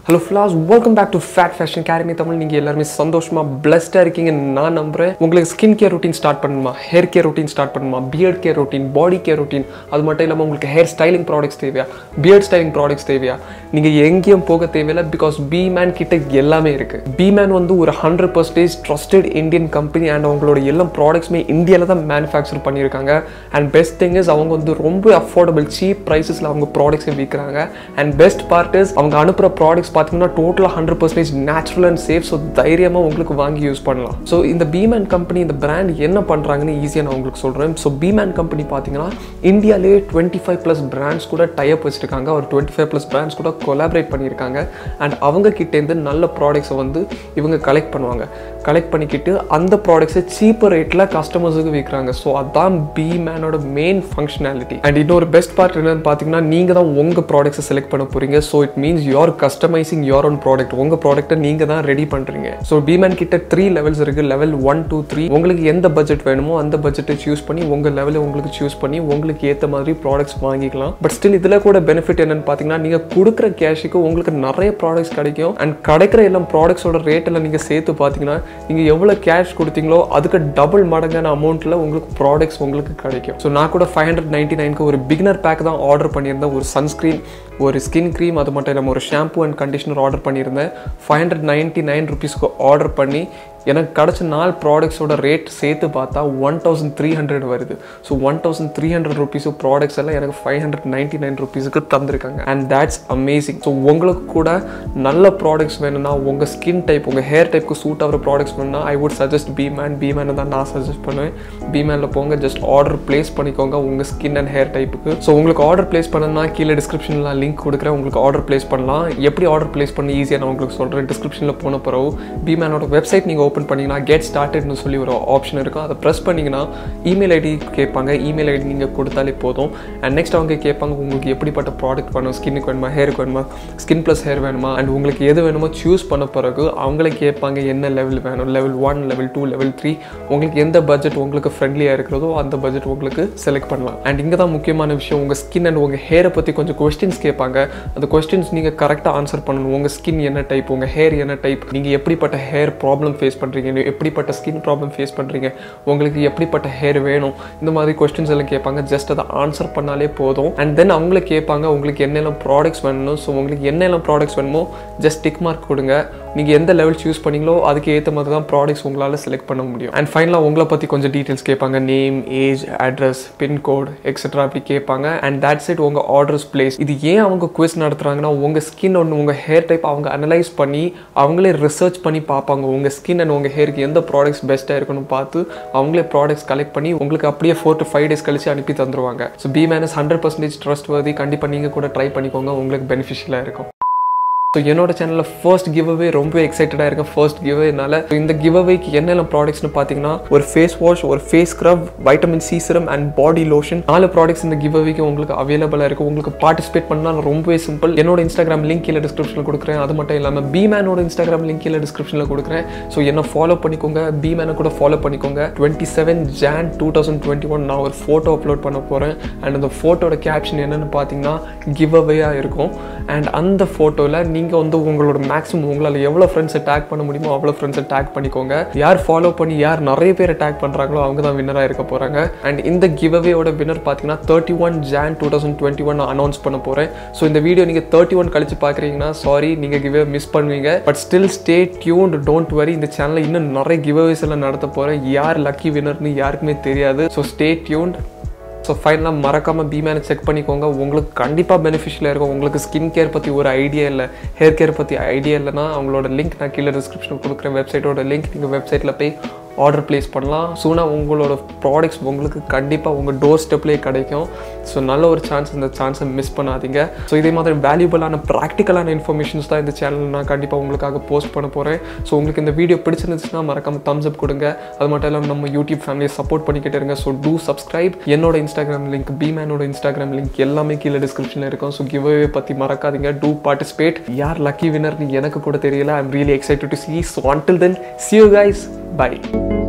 hello fellas welcome back to fad fashion academy Tamil நீங்கள் எல்லாருமே சந்தோஷமாக பிளஸ்டாக இருக்கீங்கன்னு நான் நம்புகிறேன் உங்களுக்கு ஸ்கின் கேர் ரொட்டீன் ஸ்டார்ட் பண்ணணுமா ஹேர் கேர் ரொட்டீன் ஸ்டார்ட் பண்ணணுமா beard care routine body care routine அது மட்டும் இல்லாமல் உங்களுக்கு ஹேர் ஸ்டைலிங் ப்ராடக்ட்ஸ் தேவையா பியர்ட் ஸ்டைலிங் ப்ராடக்ட்ஸ் தேவையா நீங்கள் எங்கேயும் போக தேவையில்லை பிகாஸ் பி மேன் கிட்ட எல்லாமே இருக்குது பி மேன் வந்து ஒரு hundred percentage trusted Indian company and அவங்களோட எல்லா ப்ராடக்ட்ஸுமே இந்தியாவில் தான் மேனுஃபேக்சர் பண்ணியிருக்காங்க அண்ட் பெஸ்ட் திங் இஸ் அவங்க வந்து ரொம்ப அஃபோர்டபுள் சீப் ப்ரைஸஸில் அவங்க ப்ராடக்ட்ஸை விற்கிறாங்க அண்ட் பெஸ்ட் பார்ட் இஸ் அவங்க அனுப்புகிற ப்ராடக்ட்ஸ் பார்த்தீங்கன்னா டோட்டலாக hundred percentage natural and safe so தைரியமாக உங்களுக்கு வாங்கி யூஸ் பண்ணலாம் ஸோ இந்த பீமேன் கம்பெனி இந்த பிராண்ட் என்ன பண்ணுறாங்கன்னு ஈஸியாக நான் உங்களுக்கு சொல்கிறேன் ஸோ பீமேன் கம்பெனி பார்த்தீங்கன்னா இந்தியாலே டுவெண்ட்டி ஃபைவ் ப்ளஸ் பிராண்ட்ஸ் கூட டைப் வச்சிருக்காங்க ஒரு டுவெண்ட்டி ஃபைவ் ப்ளஸ் பிராண்ட்ஸ் கூட கொலாபரேட் பண்ணியிருக்காங்க அண்ட் அவங்க கிட்டேருந்து நல்ல ப்ராடக்ட்ஸை வந்து இவங்க கலெக்ட் பண்ணுவாங்க கலெக்ட் பண்ணிக்கிட்டு அந்த ப்ராடக்ட்ஸை சீப்பர் ரேட்டில் கஸ்டமர்ஸுக்கு விற்கிறாங்க ஸோ அதான் பி மேனோட மெயின் ஃபங்க்ஷனாலிட்டி அண்ட் இன்னொரு பெஸ்ட் பார்ட் என்னன்னு பார்த்தீங்கன்னா நீங்கள் தான் உங்கள் ப்ராடக்ட்ஸை செலக்ட் பண்ண போகிறீங்க so it means your customising your own product உங்கள் ப்ராடக்ட்டை நீங்கள் தான் ரெடி பண்ணுறீங்க ஸோ பிமேன் கிட்ட த்ரீ லெவல்ஸ் இருக்குது லெவல் ஒன் டூ த்ரீ உங்களுக்கு எந்த பட்ஜெட் வேணுமோ அந்த பட்ஜெட்டை சூஸ் பண்ணி உங்கள் லெவலில் உங்களுக்கு சூஸ் பண்ணி உங்களுக்கு ஏற்ற மாதிரி ப்ராடக்ட்ஸ் வாங்கிக்கலாம் பட் ஸ்டில் இதில் கூட பெனிஃபிட் என்னன்னு பார்த்தீங்கன்னா நீங்கள் கொடுக்குற கேஷுக்கு உங்களுக்கு நிறைய ப்ராடக்ட்ஸ் கிடைக்கும் அண்ட் கிடைக்கிற எல்லாம் ப்ராடக்ட்ஸோட ரேட்டில் நீங்கள் சேர்த்து பார்த்தீங்கன்னா நீங்கள் எவ்வளோ கேஷ் கொடுத்தீங்களோ அதுக்கு டபுள் மடங்கான அமௌண்ட்டில் உங்களுக்கு ப்ராடக்ட்ஸ் உங்களுக்கு கிடைக்கும் ஸோ நான் கூட ஃபைவ் ஹண்ட்ரட் நைன்டி நைனுக்கு ஒரு பிகினர் பேக் தான் ஆர்டர் பண்ணியிருந்தேன் ஒரு சன்ஸ்க்ரீன் ஒரு ஸ்கின் க்ரீம் அது மட்டும் இல்லாமல் ஒரு ஷாம்பு அண்ட் கண்டிஷனர் ஆர்டர் பண்ணியிருந்தேன் ஃபைவ் ஹண்ட்ரட் நைன்ட்டி நைன் ருபீஸ்க்கு ஆர்டர் பண்ணி எனக்கு கிடச்ச நாலு ப்ராடக்ட்ஸோட ரேட் சேர்த்து பார்த்தா ஒன் தௌசண்ட் த்ரீ ஹண்ட்ரட் வருது so one thousand three hundred rupees products எல்லாம் எனக்கு ஃபைவ் ஹண்ட்ரட் நைன்ட்டி நைன் ருபீஸுக்கு தந்திருக்காங்க அண்ட் தேட்ஸ் அமேசிங் ஸோ உங்களுக்கு கூட நல்ல ப்ராடக்ட்ஸ் வேணும்னா உங்கள் ஸ்கின் டைப் உங்கள் ஹேர் டைப்புக்கு சூட் ஆகிற ப்ராடக்ட்ஸ் வேணும்னா I would suggest B man B man தான் நான் சஜஸ்ட் பண்ணுவேன் பி மேனில் போங்க ஜஸ்ட் ஆர்டர் பிளேஸ் பண்ணிக்கோங்க உங்கள் ஸ்கின் அண்ட் ஹேர் டைப்புக்கு ஸோ உங்களுக்கு ஆர்டர் பிளேஸ் பண்ணணும்னா கீழே டிஸ்கிரிப்ஷனில் லிங்க் கொடுக்குறேன் உங்களுக்கு ஆர்டர் பிளேஸ் பண்ணலாம் எப்படி ஆர்டர் பிளேஸ் பண்ணி ஈஸியாக நான் உங்களுக்கு சொல்கிறேன் டிஸ்கிரிப்ஷனில் போன பிறகு பி மேனோட வெப்சைட் நீங்கள் ஓப்பன் பண்ணிங்கன்னா கெட் ஸ்டார்டட்னு சொல்லி ஒரு ஆப்ஷன் இருக்கும் அதை ப்ரெஸ் பண்ணிங்கன்னா இமெயில் ஐடி கேட்பாங்க இமெயில் ஐடி நீங்கள் கொடுத்தாலே போதும் அண்ட் நெக்ஸ்ட் அவங்க கேட்பாங்க உங்களுக்கு எப்படிப்பட்ட ப்ராடக்ட் வேணும் ஸ்கின்னுக்கு வேணுமா ஹேருக்கு வேணுமா ஸ்கின் ப்ளஸ் ஹேர் வேணுமா அண்ட் உங்களுக்கு எது வேணுமோ சூஸ் பண்ண பிறகு அவங்களே கேட்பாங்க என்ன லெவல் வேணும் level one level two level three உங்களுக்கு எந்த பட்ஜெட் உங்களுக்கு ஃப்ரெண்ட்லியாக இருக்கிறதோ அந்த பட்ஜெட் உங்களுக்கு செலக்ட் பண்ணலாம் அண்ட் இங்கே தான் முக்கியமான விஷயம் உங்கள் ஸ்கின் அண்ட் உங்கள் ஹேரை பற்றி கொஞ்சம் கொஸ்டின்ஸ் கேட்பாங்க அந்த கொஸ்டின்ஸ் நீங்கள் கரெக்டாக ஆன்சர் பண்ணணும் உங்கள் ஸ்கின் என்ன டைப் உங்கள் ஹேர் என்ன டைப் நீங்கள் எப்படிப்பட்ட ஹேர் ப்ராப்ளம் ஃபேஸ் பண்ணுறீங்க எப்படிப்பட்ட ஸ்கின் ப்ராப்ளம் ஃபேஸ் பண்ணுறீங்க உங்களுக்கு எப்படிப்பட்ட ஹேர் வேணும் இந்த மாதிரி கொஸ்டின்ஸ் எல்லாம் கேட்பாங்க ஜஸ்ட் அதை ஆன்சர் பண்ணாலே போதும் அண்ட் தென் அவங்களே கேட்பாங்க உங்களுக்கு என்னெல்லாம் ப்ராடக்ட்ஸ் வேணும் ஸோ உங்களுக்கு என்னெல்லாம் ப்ராடக்ட்ஸ் வேணுமோ ஜஸ்ட் டிக் மார்க் கொடுங்க நீங்கள் எந்த லெவல் சூஸ் பண்ணீங்களோ அதுக்கு ஏற்ற மாதிரி தான் ப்ராடக்ட்ஸ் உங்களால் செலக்ட் பண்ண முடியும் அண்ட் ஃபைனலாக உங்களை பற்றி கொஞ்சம் டீட்டெயில்ஸ் கேட்பாங்க name age address pincode etcetera அப்படி கேட்பாங்க அண்ட் தேட்ஸ் இட் உங்கள் ஆர்டர்ஸ் பிளேஸ் இது ஏன் அவங்க குவிஸ் நடத்துகிறாங்கன்னா உங்கள் ஸ்கின் ஒன்று உங்கள் ஹேர் டைப் அவங்க அனலைஸ் பண்ணி அவங்களே ரிசர்ச் பண்ணி பார்ப்பாங்க உங்கள் ஸ்கின் அண்ட் உங்கள் ஹேருக்கு எந்த ப்ராடக்ட்ஸ் பெஸ்ட்டாக இருக்குன்னு பார்த்து அவங்களே ப்ராடக்ட்ஸ் கலெக்ட் பண்ணி உங்களுக்கு அப்படியே ஃபோர் டு ஃபைவ் டேஸ் கழிச்சு அனுப்பி தந்துருவாங்க so B man's hundred percentage trust வருதி கண்டிப்பாக நீங்கள் கூட ட்ரை பண்ணிக்கோங்க உங்களுக்கு பெனிஃபிஷியலாக இருக்கும் ஸோ என்னோட சேனலில் ஃபர்ஸ்ட் கிவ் அவே ரொம்ப எக்ஸைட்டடாக இருக்கேன் ஃபர்ஸ்ட் கிவ் அவேனால இந்த கிவ் அவேக்கு என்னென்ன ப்ராடக்ட்ஸ்னு பார்த்தீங்கன்னா ஒரு ஃபேஸ் வாஷ் ஒரு face scrub vitamin C serum and body lotion நாலு ப்ராடக்ட்ஸ் இந்த கிவ் அவேக்கு உங்களுக்கு அவைலபிளாக இருக்குது உங்களுக்கு பார்ட்டிசிபேட் பண்ணால் ரொம்பவே சிம்பிள் என்னோட இன்ஸ்டாகிராம் லிங்க் கீழே டிஸ்கிரிப்ஷனில் கொடுக்குறேன் அது மட்டும் இல்லாமல் பி மேனோட இன்ஸ்டாகிராம் லிங்க் கீழே டிஸ்கிரிப்ஷனில் கொடுக்குறேன் ஸோ என்ன ஃபாலோ பண்ணிக்கோங்க பி மேனை கூட ஃபாலோ பண்ணிக்கோங்க twenty seven Jan two thousand twenty one நான் ஒரு ஃபோட்டோ அப்லோட் பண்ண போகிறேன் அண்ட் அந்த ஃபோட்டோட கேப்ஷன் என்னென்னு பார்த்தீங்கன்னா கிவ் அவேயாக இருக்கும் அண்ட் அந்த ஃபோட்டோவில் நீங்கள் வந்து உங்களோட மேக்ஸிமம் உங்களால் எவ்வளோ ஃப்ரெண்ட்ஸை டேக் பண்ண முடியுமோ அவ்வளோ ஃப்ரெண்ட்ஸை டேக் பண்ணிக்கோங்க யார் ஃபாலோ பண்ணி யார் நிறைய பேரை டேக் பண்ணுறாங்களோ அவங்க தான் வின்னராக இருக்க போகிறாங்க அண்ட் இந்த கிவ் அவேயோட வின்னர் பார்த்தீங்கன்னா thirty one Jan two thousand twenty one announce பண்ண போகிறேன் ஸோ இந்த வீடியோ நீங்கள் தேர்ட்டி ஒன் கழிச்சு பார்க்குறீங்கன்னா சாரி நீங்கள் கிவ் மிஸ் பண்ணுவீங்க but still stay tuned don't worry இந்த சேனலில் இன்னும் நிறைய கிவ் அவேஸ் எல்லாம் நடத்த போகிறேன் யார் லக்கி வின்னர்னு யாருக்குமே தெரியாது ஸோ ஸ்டே டியூன்ட் ஸோ ஃபைனலாக மறக்காமல் பிமேனை செக் பண்ணிக்கோங்க உங்களுக்கு கண்டிப்பாக பெனிஃபிஷியலாக இருக்கும் உங்களுக்கு ஸ்கின் கேர் பற்றி ஒரு ஐடியா இல்லை ஹேர் கேர் பற்றி ஐடியா இல்லைனா அவங்களோட லிங்க் நான் கீழே டிஸ்கிரிப்ஷன் கொடுக்குறேன் வெப்சைட்டோட லிங்க் நீங்கள் வெப்சைட்டில் போய் ஆர்டர் ப்ளேஸ் பண்ணலாம் சூனாக உங்களோட ப்ராடக்ட்ஸ் உங்களுக்கு கண்டிப்பாக உங்கள் டோர் ஸ்டெப்லேயே கிடைக்கும் ஸோ நல்ல ஒரு சான்ஸ் இந்த சான்ஸை மிஸ் பண்ணாதீங்க ஸோ இதே மாதிரி வேல்யூபிளான ப்ராக்டிக்கலான இன்ஃபர்மேஷன்ஸ் தான் இந்த சேனல் நான் கண்டிப்பாக உங்களுக்காக போஸ்ட் பண்ண போகிறேன் ஸோ உங்களுக்கு இந்த வீடியோ பிடிச்சிருந்துச்சுன்னா மறக்காமல் தம்ஸ் அப் கொடுங்க அது மட்டும் இல்லாமல் நம்ம யூடியூப் ஃபேமிலியை சப்போர்ட் பண்ணிக்கிட்டு இருங்க ஸோ டூ சப்ஸ்கிரைப் என்னோட இன்ஸ்டாகிராம் லிங்க் பீமேனோட இன்ஸ்டாகிராம் லிங்க் எல்லாமே கீழே டிஸ்கிரிப்ஷனில் இருக்கும் ஸோ கிவ் பற்றி மறக்காதீங்க டூ பார்ட்டிசிபேட் யார் லக்கி வினர்னு எனக்கு கூட தெரியல I'm really excited to see so until then see you guys by